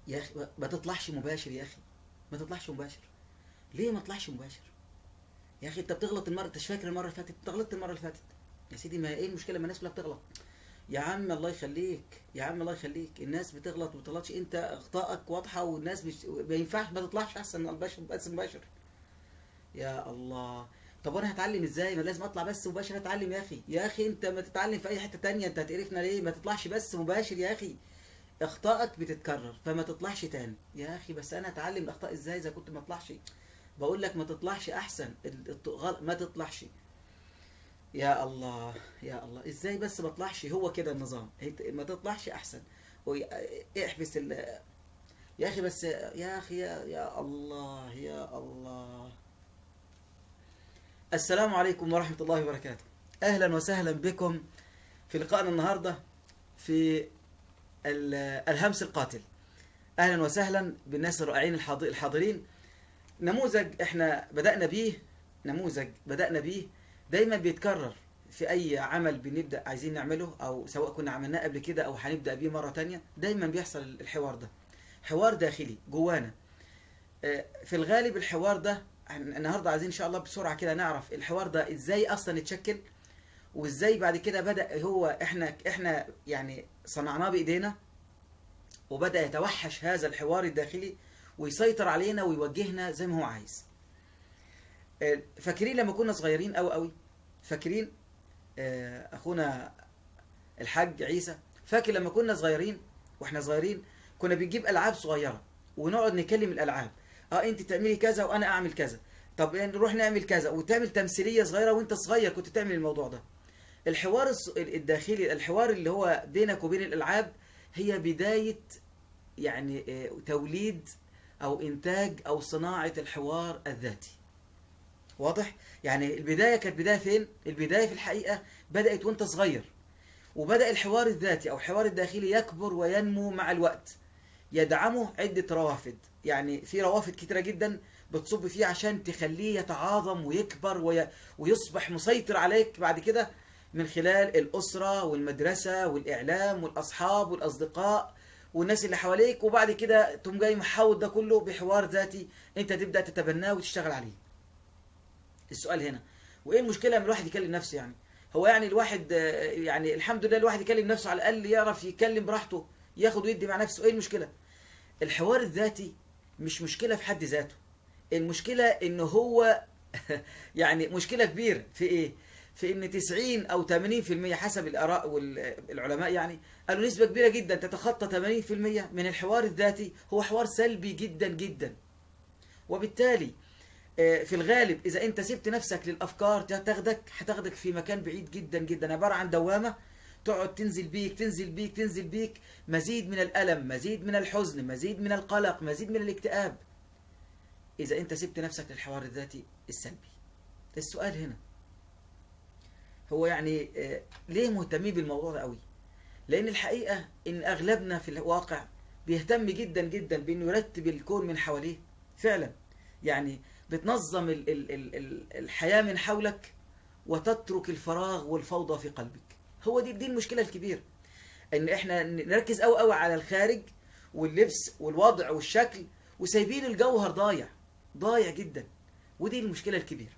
يا اخي ما- ما تطلعش مباشر يا اخي ما تطلعش مباشر ليه ما تطلعش مباشر يا اخي انت بتغلط المره انت مش فاكر المره اللي فاتت انت غلطت المره اللي فاتت يا سيدي ما ايه المشكله ما الناس كلها بتغلط يا عم الله يخليك يا عم الله يخليك الناس بتغلط وما بتغلطش انت اخطائك واضحه والناس مش ما ينفعش ما تطلعش احسن من البشر بس مباشر يا الله طب وانا هتعلم ازاي ما لازم اطلع بس مباشر اتعلم يا اخي يا اخي انت ما تتعلم في اي حته تانية انت هتقرفنا ليه ما تطلعش بس مباشر يا اخي اخطائك بتتكرر فما تطلعش تاني يا اخي بس انا اتعلم الاخطاء ازاي اذا كنت ما اطلعش بقول لك ما تطلعش احسن ال- الط- غل- ما تطلعش يا الله يا الله ازاي بس ما اطلعش هو كده النظام هيت- ما تطلعش احسن وي- احبس ال يا اخي بس يا اخي يا, يا الله يا الله السلام عليكم ورحمة الله وبركاته اهلا وسهلا بكم في لقائنا النهارده في ال- الهمس القاتل اهلا وسهلا بالناس الرائعين الحاض- الحاضرين نموذج احنا بدأنا بيه نموذج بدأنا بيه دايما بيتكرر في اي عمل بنبدأ عايزين نعمله او سواء كنا عملناه قبل كده او هنبدأ بيه مرة تانية دايما بيحصل الحوار ده حوار داخلي جوانا آه، في الغالب الحوار ده هن- النهارده عايزين ان شاء الله بسرعة كده نعرف الحوار ده ازاي اصلا اتشكل وازاي بعد كده بدأ هو احنا احنا يعني صنعناه بايدينا وبدأ يتوحش هذا الحوار الداخلي ويسيطر علينا ويوجهنا زي ما هو عايز آه، فاكرين لما كنا صغيرين قوي قوي فاكرين آه، اخونا الحاج عيسى فاكر لما كنا صغيرين واحنا صغيرين كنا بنجيب العاب صغيره ونقعد نكلم الالعاب اه انت تعملي كذا وانا اعمل كذا طب نروح نعمل كذا وتعمل تمثيليه صغيره وانت صغير كنت تعمل الموضوع ده الحوار الص- الداخلي الحوار اللي هو بينك وبين الالعاب هي بدايه يعني آه، توليد او انتاج او صناعه الحوار الذاتي واضح يعني البدايه كانت بدايه فين البدايه في الحقيقه بدات وانت صغير وبدا الحوار الذاتي او الحوار الداخلي يكبر وينمو مع الوقت يدعمه عده روافد يعني في روافد كتيره جدا بتصب فيه عشان تخليه يتعاظم ويكبر وي... ويصبح مسيطر عليك بعد كده من خلال الاسره والمدرسه والاعلام والاصحاب والاصدقاء والناس اللي حواليك وبعد كده تقوم جاي محاوط ده كله بحوار ذاتي انت تبدا تتبناه وتشتغل عليه السؤال هنا وايه المشكله لما الواحد يكلم نفسه يعني هو يعني الواحد آه، يعني الحمد لله الواحد يكلم نفسه على الاقل يعرف يتكلم براحته ياخد ويدي مع نفسه ايه المشكله الحوار الذاتي مش مشكله في حد ذاته المشكله ان هو يعني مشكله كبيره في ايه في ان 90 او 80% حسب الاراء والعلماء يعني قالوا نسبه كبيره جدا تتخطى 80% من الحوار الذاتي هو حوار سلبي جدا جدا وبالتالي آه، في الغالب اذا انت سبت نفسك للافكار تاخدك هتاخدك في مكان بعيد جدا جدا عباره عن دوامه تقعد تنزل بيك تنزل بيك تنزل بيك مزيد من الالم مزيد من الحزن مزيد من القلق مزيد من الاكتئاب اذا انت سبت نفسك للحوار الذاتي السلبي السؤال هنا هو يعني آه، ليه مهتمين بالموضوع ده قوي لان الحقيقه ان اغلبنا في الواقع بيهتم جدا جدا بانه يرتب الكون من حواليه فعلا يعني بتنظم ال ال ال ال الحياه من حولك وتترك الفراغ والفوضى في قلبك هو دي دي المشكله الكبيره ان احنا نركز قوي قوي على الخارج واللبس والوضع والشكل وسايبين الجوهر ضايع ضايع جدا ودي المشكله الكبيره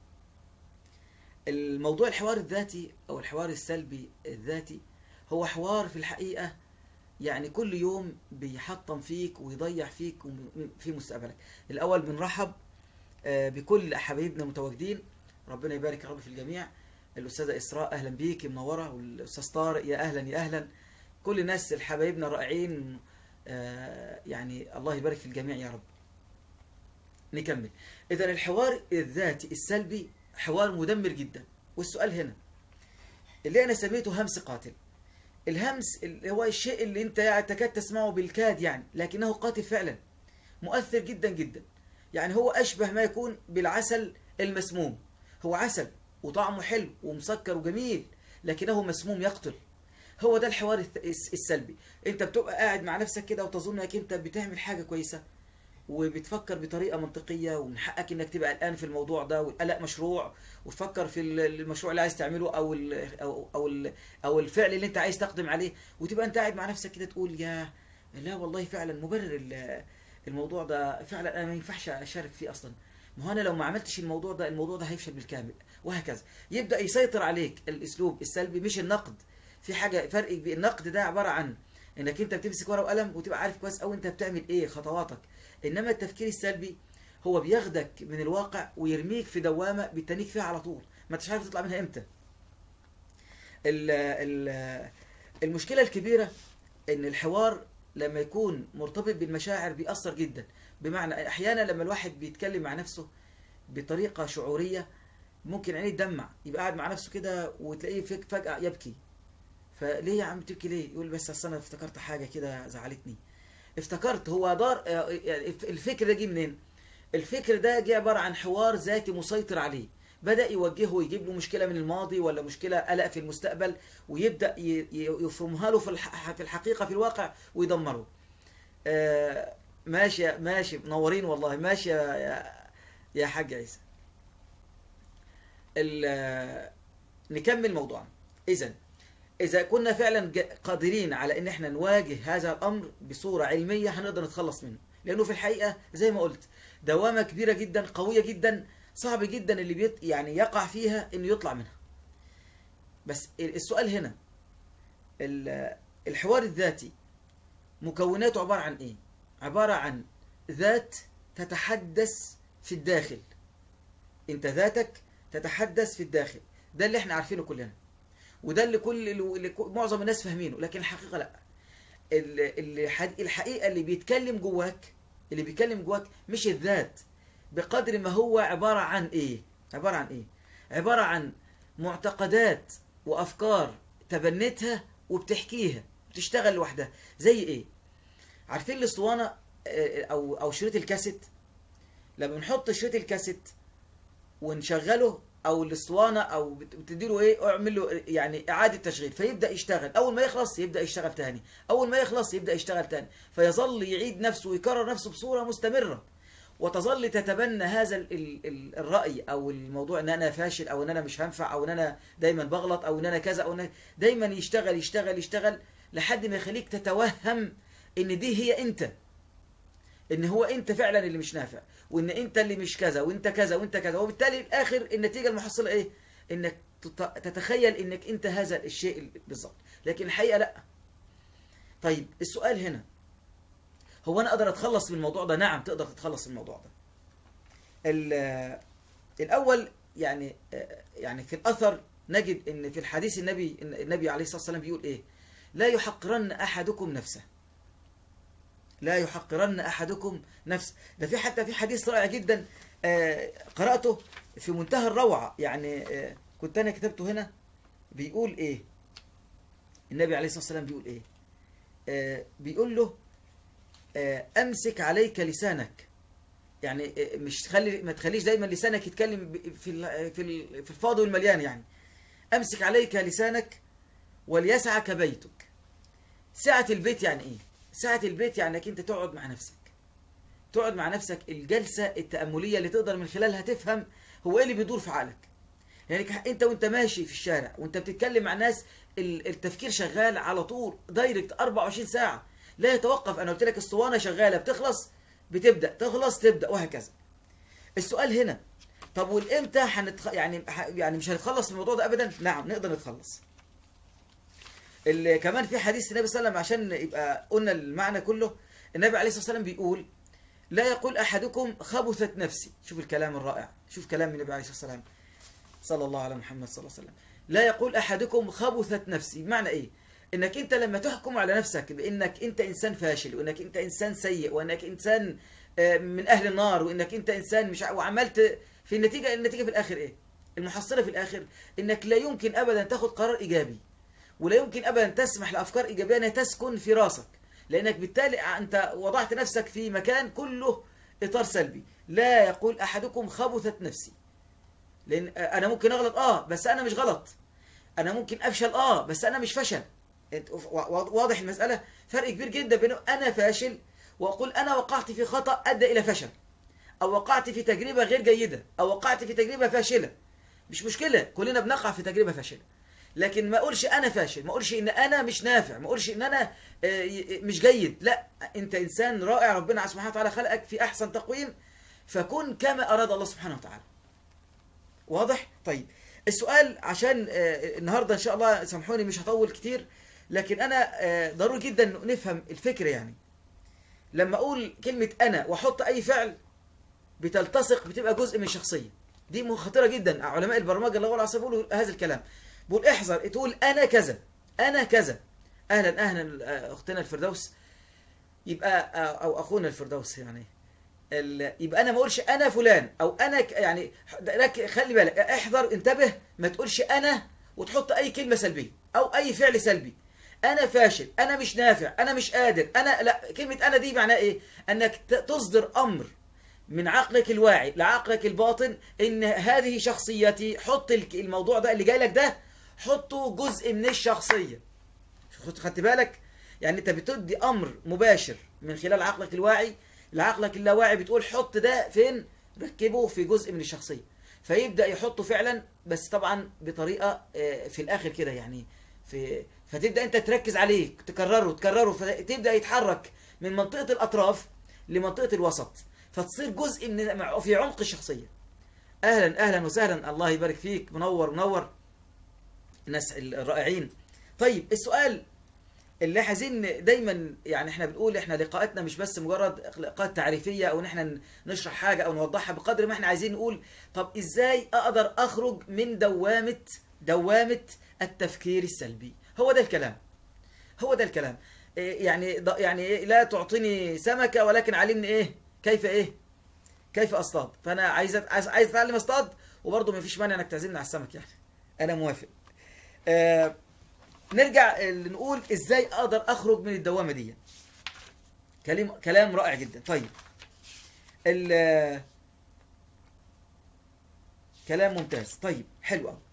الموضوع الحوار الذاتي او الحوار السلبي الذاتي هو حوار في الحقيقه يعني كل يوم بيحطم فيك ويضيع فيك وم- في مستقبلك الاول بنرحب آه، بكل حبايبنا المتواجدين ربنا يبارك يا رب في الجميع الاستاذه اسراء اهلا بيك منوره والاستاذ طارق يا اهلا يا اهلا كل الناس الحبايبنا الرائعين آه، يعني الله يبارك في الجميع يا رب نكمل اذا الحوار الذاتي السلبي حوار مدمر جدا والسؤال هنا اللي انا سميته همس قاتل الهمس اللي هو الشيء اللي انت يعني تكاد تسمعه بالكاد يعني لكنه قاتل فعلا مؤثر جدا جدا يعني هو اشبه ما يكون بالعسل المسموم هو عسل وطعمه حلو ومسكر وجميل لكنه مسموم يقتل هو ده الحوار الث- الس- السلبي انت بتبقى قاعد مع نفسك كده وتظن انك انت بتعمل حاجه كويسه وبتفكر بطريقه منطقيه ومن حقك انك تبقى قلقان في الموضوع ده والقلق مشروع وتفكر في ال- المشروع اللي عايز تعمله او ال او او ال او الفعل اللي انت عايز تقدم عليه وتبقى انت قاعد مع نفسك كده تقول يا لا والله فعلا مبرر ال- الموضوع ده فعلا انا ما ينفعش اشارك فيه اصلا ما هو انا لو ما عملتش الموضوع ده الموضوع ده هيفشل بالكامل وهكذا يبدا يسيطر عليك الاسلوب السلبي مش النقد في حاجه فرق كبير النقد ده عباره عن انك انت بتمسك ورقه وقلم وتبقى عارف كويس قوي انت بتعمل ايه خطواتك انما التفكير السلبي هو بياخدك من الواقع ويرميك في دوامه بيتنيك فيها على طول ما انتش عارف تطلع منها امتى ال ال المشكله الكبيره ان الحوار لما يكون مرتبط بالمشاعر بيأثر جدا بمعنى احيانا لما الواحد بيتكلم مع نفسه بطريقه شعوريه ممكن عينيه تدمع يبقى قاعد مع نفسه كده وتلاقيه فج- فجاه يبكي فليه يا عم تبكي ليه يقول بس اصل انا افتكرت حاجه كده زعلتني افتكرت هو دار آه، يعني الفكر ده جه منين الفكر ده جه عباره عن حوار ذاتي مسيطر عليه بدا يوجهه ويجيب له مشكله من الماضي ولا مشكله قلق في المستقبل ويبدا ي- ي- يفرمها له في الح- في الحقيقه في الواقع ويدمره آه، ماشي يا- ماشي منورين والله ماشي يا يا, يا حاج عيسى ال- نكمل موضوعنا اذا اذا كنا فعلا ج- قادرين على ان احنا نواجه هذا الامر بصوره علميه هنقدر نتخلص منه لانه في الحقيقه زي ما قلت دوامه كبيره جدا قويه جدا صعب جدا اللي بيت يعني يقع فيها انه يطلع منها بس ال- السؤال هنا ال- الحوار الذاتي مكوناته عباره عن ايه عباره عن ذات تتحدث في الداخل انت ذاتك تتحدث في الداخل ده اللي احنا عارفينه كلنا وده اللي كل اللي كل- معظم الناس فاهمينه لكن الحقيقه لا ال- ال- الحقيقه اللي بيتكلم جواك اللي بيتكلم جواك مش الذات بقدر ما هو عباره عن ايه عباره عن ايه عباره عن معتقدات وافكار تبنتها وبتحكيها بتشتغل لوحدها زي ايه عارفين الاسطوانه آه، او او شريط الكاسيت لما بنحط شريط الكاسيت ونشغله او الاسطوانه او بت- بتديله ايه اعمل له يعني اعاده تشغيل فيبدا يشتغل اول ما يخلص يبدا يشتغل تاني اول ما يخلص يبدا يشتغل تاني فيظل يعيد نفسه ويكرر نفسه بصوره مستمره وتظل تتبنى هذا ال ال ال الراي او الموضوع ان انا فاشل او ان انا مش هنفع او ان انا دايما بغلط او ان انا كذا او إن دايما يشتغل يشتغل يشتغل لحد ما يخليك تتوهم ان دي هي انت ان هو انت فعلا اللي مش نافع وان انت اللي مش كذا وانت كذا وانت كذا وبالتالي الاخر النتيجه المحصله ايه انك تت- تتخيل انك انت هذا الشيء بالظبط لكن الحقيقه لا طيب السؤال هنا هو انا اقدر اتخلص من الموضوع ده نعم تقدر تتخلص من الموضوع ده ال- الاول يعني يعني في الاثر نجد ان في الحديث النبي إن النبي عليه الصلاه والسلام بيقول ايه لا يحقرن احدكم نفسه لا يحقرن احدكم نفسه ده في حتى في حديث رائع جدا آه، قراته في منتهى الروعه يعني آه، كنت انا كتبته هنا بيقول ايه النبي عليه الصلاه والسلام بيقول ايه آه، بيقول له آه، امسك عليك لسانك يعني آه، مش تخلي ما تخليش دايما لسانك يتكلم ب- في ال- في ال- في الفاضي والمليان يعني امسك عليك لسانك وليسعك بيتك سعة البيت يعني ايه سعة البيت يعني انك انت تقعد مع نفسك تقعد مع نفسك الجلسة التأملية اللي تقدر من خلالها تفهم هو ايه اللي بيدور في عقلك يعني ك- انت وانت ماشي في الشارع وانت بتتكلم مع ناس ال- التفكير شغال على طول دايركت 24 ساعة لا يتوقف انا قلت لك الاسطوانة شغالة بتخلص بتبدأ تخلص تبدأ وهكذا السؤال هنا طب والامتى هنتخ... يعني ح- يعني مش هنتخلص من الموضوع ده ابدا نعم نقدر نتخلص اللي كمان في حديث النبي صلى الله عليه وسلم عشان يبقى قلنا المعنى كله النبي عليه الصلاه والسلام بيقول لا يقول احدكم خبثت نفسي شوف الكلام الرائع شوف كلام النبي عليه الصلاه والسلام صلى الله على محمد صلى الله عليه وسلم لا يقول احدكم خبثت نفسي بمعنى ايه انك انت لما تحكم على نفسك بانك انت انسان فاشل وانك انت انسان سيء وانك انسان آه، من اهل النار وانك انت انسان مش ع- وعملت في النتيجه النتيجه في الاخر ايه المحصله في الاخر انك لا يمكن ابدا تاخد قرار ايجابي ولا يمكن ابدا تسمح لافكار ايجابيه انها تسكن في راسك لانك بالتالي انت وضعت نفسك في مكان كله اطار سلبي لا يقول احدكم خبثت نفسي لان انا ممكن اغلط اه بس انا مش غلط انا ممكن افشل اه بس انا مش فشل انت- وا- واضح المساله فرق كبير جدا بين انا فاشل واقول انا وقعت في خطا ادى الى فشل او وقعت في تجربه غير جيده او وقعت في تجربه فاشله مش مشكله كلنا بنقع في تجربه فاشله لكن ما اقولش انا فاشل ما اقولش ان انا مش نافع ما اقولش ان انا آه، ي- مش جيد لا انت انسان رائع ربنا سبحانه وتعالى خلقك في احسن تقويم فكن كما اراد الله سبحانه وتعالى واضح طيب السؤال عشان آه، النهارده ان شاء الله سامحوني مش هطول كتير لكن انا آه، ضروري جدا نفهم الفكره يعني لما اقول كلمه انا واحط اي فعل بتلتصق بتبقى جزء من الشخصيه دي م- خطيره جدا علماء البرمجه الله العظيم بيقولوا هذا الكلام بقول احذر تقول انا كذا انا كذا اهلا اهلا آه، اختنا الفردوس يبقى آه، او اخونا الفردوس يعني ال- يبقى انا ما اقولش انا فلان او انا ك- يعني رك- خلي بالك احذر انتبه ما تقولش انا وتحط اي كلمه سلبيه او اي فعل سلبي انا فاشل انا مش نافع انا مش قادر انا لا كلمه انا دي معناها ايه انك ت- تصدر امر من عقلك الواعي لعقلك الباطن ان هذه شخصيتي حط الك- الموضوع ده اللي جاي لك ده حطه جزء من الشخصيه خد- خدت بالك يعني انت بتدي امر مباشر من خلال عقلك الواعي لعقلك اللاواعي بتقول حط ده فين ركبه في جزء من الشخصيه فيبدا يحطه فعلا بس طبعا بطريقه آه، في الاخر كده يعني في فتبدا انت تركز عليه تكرره تكرره فتبدا يتحرك من منطقه الاطراف لمنطقه الوسط فتصير جزء من مع- في عمق الشخصيه اهلا اهلا وسهلا الله يبارك فيك منور منور الناس الرائعين طيب السؤال اللي عايزين دايما يعني احنا بنقول احنا لقاءاتنا مش بس مجرد لقاءات تعريفيه او ان احنا نشرح حاجه او نوضحها بقدر ما احنا عايزين نقول طب ازاي اقدر اخرج من دوامه دوامه التفكير السلبي هو ده الكلام هو ده الكلام إيه يعني ض- يعني إيه لا تعطيني سمكه ولكن علمني ايه كيف ايه كيف اصطاد فانا عايز أت- عايز عايز اتعلم اصطاد وبرضه ما فيش مانع انك تعزمني على السمك يعني انا موافق آه نرجع آه، نقول ازاي اقدر اخرج من الدوامه دي كلام كلام رائع جدا طيب ال آه، كلام ممتاز طيب حلو قوي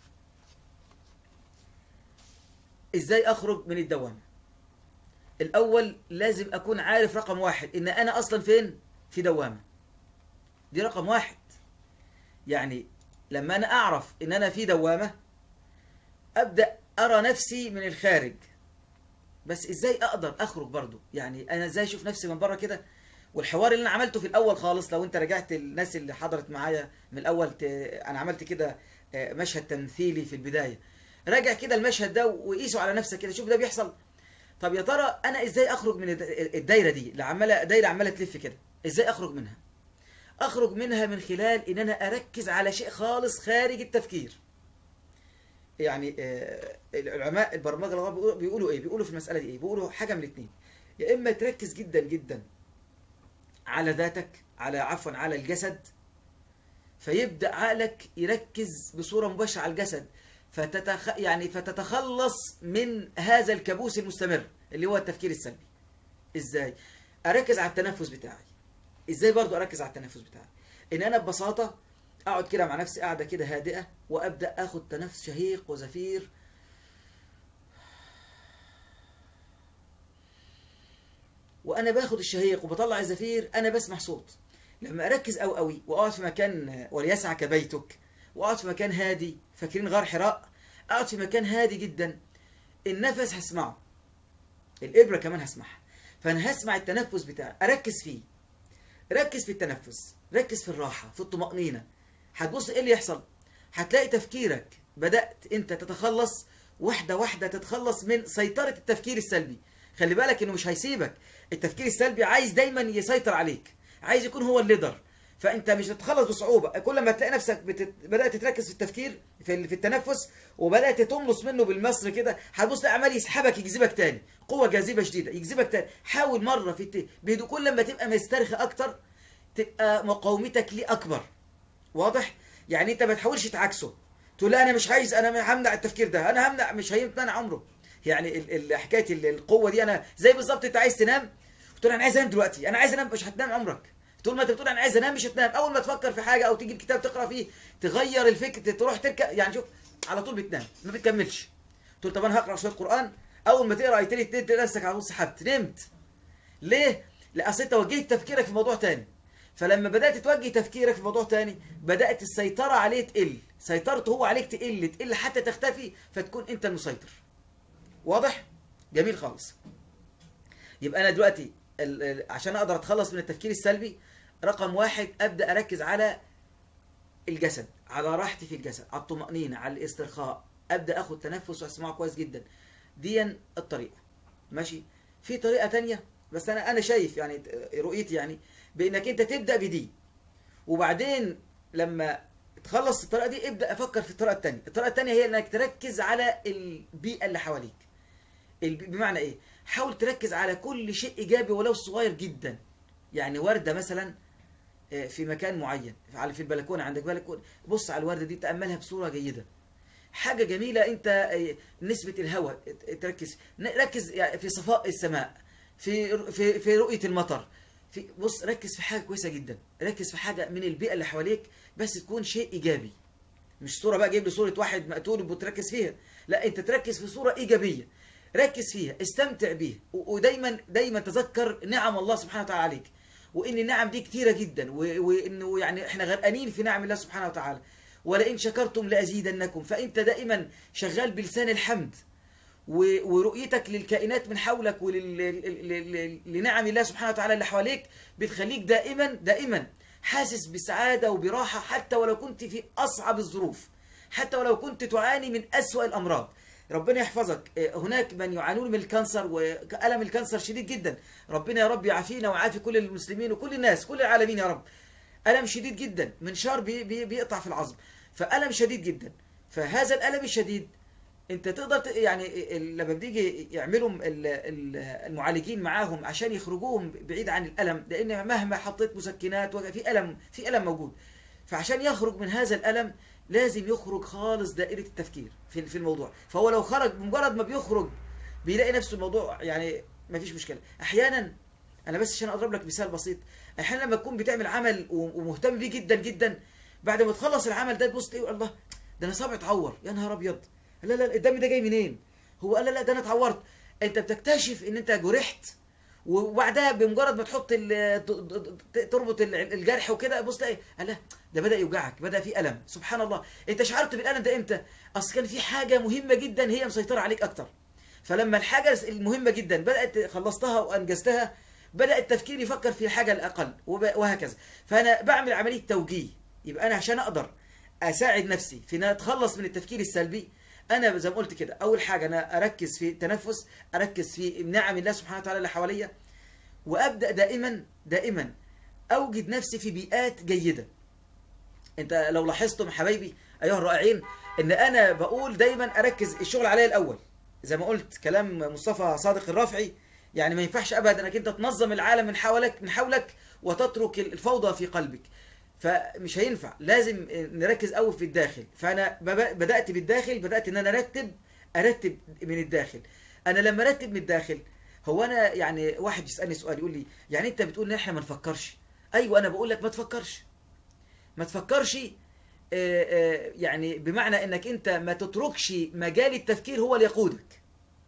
ازاي اخرج من الدوامه الاول لازم اكون عارف رقم واحد ان انا اصلا فين في دوامه دي رقم واحد يعني لما انا اعرف ان انا في دوامه ابدا ارى نفسي من الخارج بس ازاي اقدر اخرج برضو يعني انا ازاي اشوف نفسي من بره كده والحوار اللي انا عملته في الاول خالص لو انت رجعت الناس اللي حضرت معايا من الاول ت... انا عملت كده آه، مشهد تمثيلي في البدايه راجع كده المشهد ده وقيسه على نفسك كده شوف ده بيحصل طب يا ترى انا ازاي اخرج من الد- الدايره دي اللي عماله دايره عماله تلف كده ازاي اخرج منها اخرج منها من خلال ان انا اركز على شيء خالص خارج التفكير يعني آه، العلماء البرمجه اللي هو بيقولوا- بيقولوا ايه بيقولوا في المساله دي ايه بيقولوا حاجه من الاثنين يا اما تركز جدا جدا على ذاتك على عفوا على الجسد فيبدا عقلك يركز بصوره مباشره على الجسد فتتخ... يعني فتتخلص من هذا الكابوس المستمر اللي هو التفكير السلبي ازاي اركز على التنفس بتاعي ازاي برضو اركز على التنفس بتاعي ان انا ببساطه اقعد كده مع نفسي قاعده كده هادئه وابدا اخد تنفس شهيق وزفير وانا باخد الشهيق وبطلع الزفير انا بسمع صوت لما اركز قوي قوي واقعد في مكان وليسعك بيتك واقعد في مكان هادي فاكرين غار حراء اقعد في مكان هادي جدا النفس هسمعه الابره كمان هسمعها فانا هسمع التنفس بتاعي اركز فيه ركز في التنفس ركز في الراحه في الطمانينه هتبص ايه اللي يحصل هتلاقي تفكيرك بدات انت تتخلص واحده واحده تتخلص من سيطره التفكير السلبي خلي بالك انه مش هيسيبك التفكير السلبي عايز دايما يسيطر عليك عايز يكون هو الليدر فانت مش هتتخلص بصعوبه كل ما تلاقي نفسك بتت... بدات تركز في التفكير في, ال... في التنفس وبدات تملص منه بالمصر كده هتبص تلاقي عمال يسحبك يجذبك تاني قوه جاذبه شديده يجذبك تاني حاول مره في الت... بهدوء كل ما تبقى مسترخي اكتر تبقى مقاومتك ليه اكبر واضح يعني انت ما تحاولش تعكسه تقول لا انا مش عايز انا همنع التفكير ده انا همنع مش هيمنع عمره يعني ال... ال... حكايه ال- القوه دي انا زي بالظبط انت عايز تنام تقول انا عايز انام دلوقتي انا عايز انام مش هتنام عمرك طول ما انت بتقول انا عايز انام مش هتنام اول ما تفكر في حاجه او تجيب كتاب تقرا فيه تغير الفكر تروح تركب يعني شوف على طول بتنام ما بتكملش تقول طب انا هقرا شويه قران اول ما تقرا ايتين اتنين تلاقي نفسك على طول سحبت نمت ليه؟ لا اصل انت وجهت تفكيرك في موضوع تاني فلما بدات توجه تفكيرك في موضوع تاني بدات السيطره عليه تقل سيطرته هو عليك تقل تقل حتى تختفي فتكون انت المسيطر واضح جميل خالص يبقى انا دلوقتي ال- ال- عشان اقدر اتخلص من التفكير السلبي رقم واحد ابدا اركز على الجسد على راحتي في الجسد على الطمأنينة على الاسترخاء ابدا اخد تنفس واسمعه كويس جدا دي الطريقه ماشي في طريقه تانية بس انا انا شايف يعني رؤيتي يعني بانك انت تبدا بدي وبعدين لما تخلص الطريقه دي ابدا افكر في الطريقه الثانيه الطريقه الثانيه هي انك تركز على البيئه اللي حواليك الب- بمعنى ايه حاول تركز على كل شيء ايجابي ولو صغير جدا يعني ورده مثلا آه، في مكان معين على في البلكونه عندك بلكونه بص على الورده دي تاملها بصوره جيده حاجه جميله انت آه، نسبه الهواء تركز ن- ركز يعني في صفاء السماء في في في رؤيه المطر في بص ركز في حاجه كويسه جدا ركز في حاجه من البيئه اللي حواليك بس تكون شيء ايجابي مش صوره بقى جايب لي صوره واحد مقتول وبتركز فيها لا انت تركز في صوره ايجابيه ركز فيها استمتع بيها و- ودايما دايما تذكر نعم الله سبحانه وتعالى عليك وان النعم دي كتيره جدا و- وانه يعني احنا غرقانين في نعم الله سبحانه وتعالى ولئن شكرتم لازيدنكم فانت دائما شغال بلسان الحمد و- ورؤيتك للكائنات من حولك ولنعم الله سبحانه وتعالى اللي حواليك بتخليك دائما دائما حاسس بسعادة وبراحة حتى ولو كنت في أصعب الظروف حتى ولو كنت تعاني من أسوأ الأمراض ربنا يحفظك آه، هناك من يعانون من الكانسر وألم الكانسر شديد جدا ربنا يا رب يعافينا ويعافي كل المسلمين وكل الناس كل العالمين يا رب ألم شديد جدا منشار بي بي بيقطع في العظم فألم شديد جدا فهذا الألم الشديد انت تقدر ت- يعني ال- لما بيجي يعملوا ال- ال- المعالجين معاهم عشان يخرجوهم بعيد عن الالم لان مهما حطيت مسكنات وجع- في الم في الم موجود فعشان يخرج من هذا الالم لازم يخرج خالص دائره التفكير في في الموضوع فهو لو خرج بمجرد ما بيخرج بيلاقي نفسه الموضوع يعني ما فيش مشكله احيانا انا بس عشان اضرب لك مثال بسيط احيانا لما تكون بتعمل عمل و- ومهتم بيه جدا جدا بعد ما تخلص العمل ده تبص تلاقي الله ده انا صابعي اتعور يا نهار ابيض لا لا الدم ده جاي منين هو قال لا لا ده انا اتعورت انت بتكتشف ان انت جرحت وبعدها بمجرد ما تحط ال- ت- ت- تربط ال- الجرح وكده بص تلاقي قال لا ده بدا يوجعك بدا في الم سبحان الله انت شعرت بالالم ده امتى اصل كان في حاجه مهمه جدا هي مسيطره عليك اكتر فلما الحاجه المهمه جدا بدات خلصتها وانجزتها بدا التفكير يفكر في الحاجه الاقل وب- وهكذا فانا بعمل عمليه توجيه يبقى انا عشان اقدر اساعد نفسي في ان أنا اتخلص من التفكير السلبي انا زي ما قلت كده اول حاجه انا اركز في التنفس اركز في نعم الله سبحانه وتعالى اللي حواليا وابدا دائما دائما اوجد نفسي في بيئات جيده انت لو لاحظتم حبايبي ايها الرائعين ان انا بقول دايما اركز الشغل عليا الاول زي ما قلت كلام مصطفى صادق الرافعي يعني ما ينفعش ابدا انك انت تنظم العالم من حولك من حولك وتترك الفوضى في قلبك فمش هينفع لازم نركز قوي في الداخل فانا بب- بدات بالداخل بدات ان انا ارتب ارتب من الداخل انا لما ارتب من الداخل هو انا يعني واحد يسالني سؤال يقول لي يعني انت بتقول ان احنا ما نفكرش ايوه انا بقول لك ما تفكرش ما تفكرش آه، آه، يعني بمعنى انك انت ما تتركش مجال التفكير هو اللي يقودك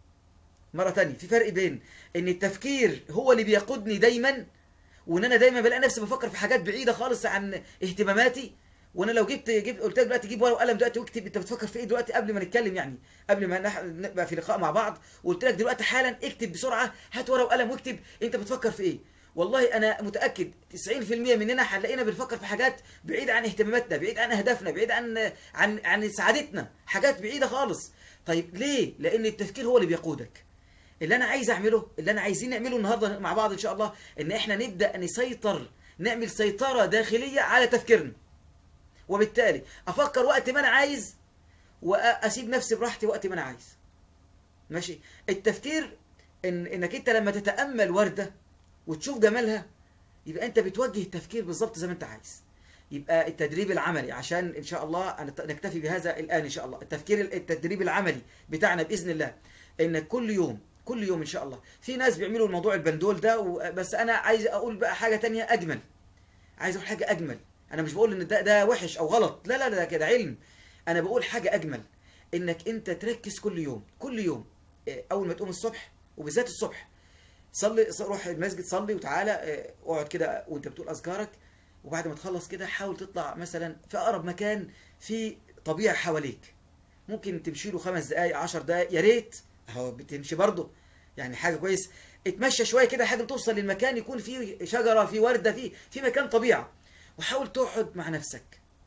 مرة تانية في فرق بين ان التفكير هو اللي بيقودني دايما وان انا دايما بلاقي نفسي بفكر في حاجات بعيدة خالص عن اهتماماتي وانا لو جبت جبت قلت لك دلوقتي جيب ورقه وقلم دلوقتي واكتب انت بتفكر في ايه دلوقتي قبل ما نتكلم يعني قبل ما نح- نبقى في لقاء مع بعض وقلت لك دلوقتي حالا اكتب بسرعه هات ورقه وقلم واكتب انت بتفكر في ايه والله انا متاكد 90% مننا هنلاقينا بنفكر في حاجات بعيد عن اهتماماتنا بعيد عن اهدافنا بعيد عن عن عن سعادتنا حاجات بعيده خالص طيب ليه لان التفكير هو اللي بيقودك اللي انا عايز اعمله اللي انا عايزين نعمله النهارده مع بعض ان شاء الله ان احنا نبدا نسيطر نعمل سيطره داخليه على تفكيرنا وبالتالي افكر وقت ما انا عايز واسيب نفسي براحتي وقت ما انا عايز ماشي التفكير ان انك انت لما تتامل ورده وتشوف جمالها يبقى انت بتوجه التفكير بالظبط زي ما انت عايز يبقى التدريب العملي عشان ان شاء الله أنت- نكتفي بهذا الان ان شاء الله التفكير التدريب العملي بتاعنا باذن الله ان كل يوم كل يوم ان شاء الله في ناس بيعملوا الموضوع البندول ده و- بس انا عايز اقول بقى حاجه تانية اجمل عايز اقول حاجه اجمل انا مش بقول ان ده ده وحش او غلط لا لا ده كده علم انا بقول حاجه اجمل انك انت تركز كل يوم كل يوم إيه، اول ما تقوم الصبح وبالذات الصبح صلي ص- روح المسجد صلي وتعالى إيه، اقعد كده وانت بتقول اذكارك وبعد ما تخلص كده حاول تطلع مثلا في اقرب مكان في طبيعه حواليك ممكن تمشي له خمس دقائق عشر دقائق يا ريت اهو بتمشي برضه يعني حاجه كويس اتمشى شويه كده لحد ما توصل للمكان يكون فيه شجره فيه ورده فيه في مكان طبيعه وحاول تقعد مع نفسك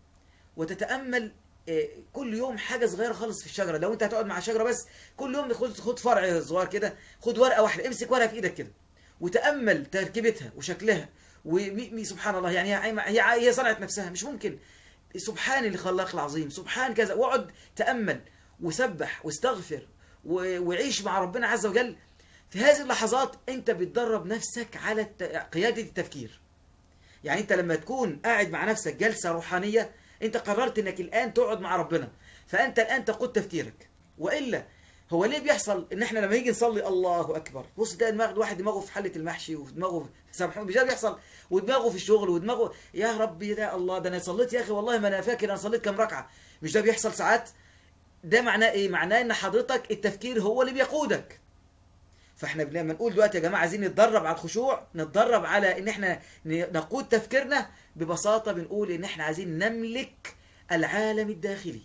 وتتامل آه، كل يوم حاجه صغيره خالص في الشجره لو انت هتقعد مع شجره بس كل يوم خد خد فرع صغير كده خد ورقه واحده امسك ورقه في ايدك كده وتامل تركيبتها وشكلها وسبحان الله يعني هي هي هي صنعت نفسها مش ممكن سبحان اللي خلاق العظيم سبحان كذا واقعد تامل وسبح واستغفر و- وعيش مع ربنا عز وجل في هذه اللحظات انت بتدرب نفسك على الت- قياده التفكير يعني انت لما تكون قاعد مع نفسك جلسه روحانيه انت قررت انك الان تقعد مع ربنا فانت الان تقود تفكيرك والا هو ليه بيحصل ان احنا لما نيجي نصلي الله اكبر بص ده دماغ الواحد دماغه في حله المحشي ودماغه سامحوني مش ده بيحصل ودماغه في الشغل ودماغه يا ربي ده الله ده انا صليت يا اخي والله ما انا فاكر انا صليت كام ركعه مش ده بيحصل ساعات ده معناه ايه معناه ان حضرتك التفكير هو اللي بيقودك فاحنا لما نقول دلوقتي يا جماعه عايزين نتدرب على الخشوع نتدرب على ان احنا ن- نقود تفكيرنا ببساطه بنقول ان احنا عايزين نملك العالم الداخلي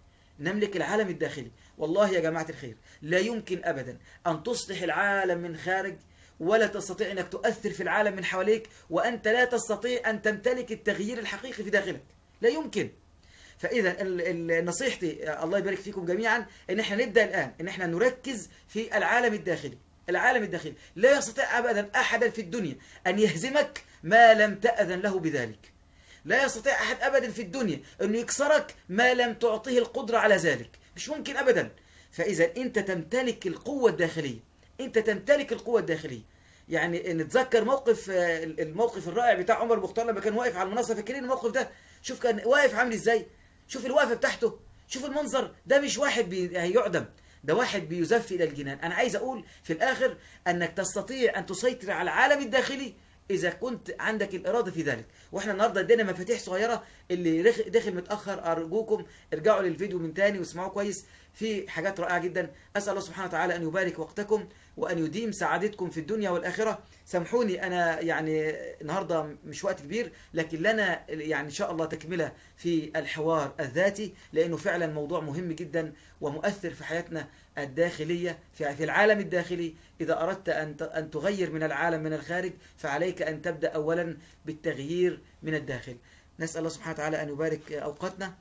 نملك العالم الداخلي والله يا جماعه الخير لا يمكن ابدا ان تصلح العالم من خارج ولا تستطيع انك تؤثر في العالم من حواليك وانت لا تستطيع ان تمتلك التغيير الحقيقي في داخلك لا يمكن فاذا ال- ال- نصيحتي الله يبارك فيكم جميعا ان احنا نبدا الان ان احنا نركز في العالم الداخلي العالم الداخلي لا يستطيع ابدا احدا في الدنيا ان يهزمك ما لم تاذن له بذلك لا يستطيع احد ابدا في الدنيا انه يكسرك ما لم تعطيه القدره على ذلك مش ممكن ابدا فاذا انت تمتلك القوه الداخليه انت تمتلك القوه الداخليه يعني نتذكر موقف آه، الموقف الرائع بتاع عمر المختار لما كان واقف على المنصه فاكرين الموقف ده شوف كان واقف عامل ازاي شوف الوقفه بتاعته شوف المنظر ده مش واحد بي- هيعدم ده واحد بيزف الى الجنان انا عايز اقول في الاخر انك تستطيع ان تسيطر على العالم الداخلي اذا كنت عندك الاراده في ذلك واحنا النهارده ادينا مفاتيح صغيره اللي رخ- داخل متاخر ارجوكم ارجعوا للفيديو من تاني واسمعوه كويس في حاجات رائعه جدا اسال الله سبحانه وتعالى ان يبارك وقتكم وان يديم سعادتكم في الدنيا والاخره سامحوني انا يعني النهارده مش وقت كبير لكن لنا يعني ان شاء الله تكمله في الحوار الذاتي لانه فعلا موضوع مهم جدا ومؤثر في حياتنا الداخليه في في العالم الداخلي اذا اردت ان ت- ان تغير من العالم من الخارج فعليك ان تبدا اولا بالتغيير من الداخل نسال الله سبحانه وتعالى ان يبارك اوقاتنا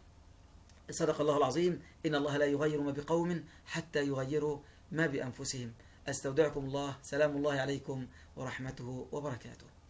صدق الله العظيم إن الله لا يغير ما بقوم حتى يغيروا ما بأنفسهم أستودعكم الله سلام الله عليكم ورحمته وبركاته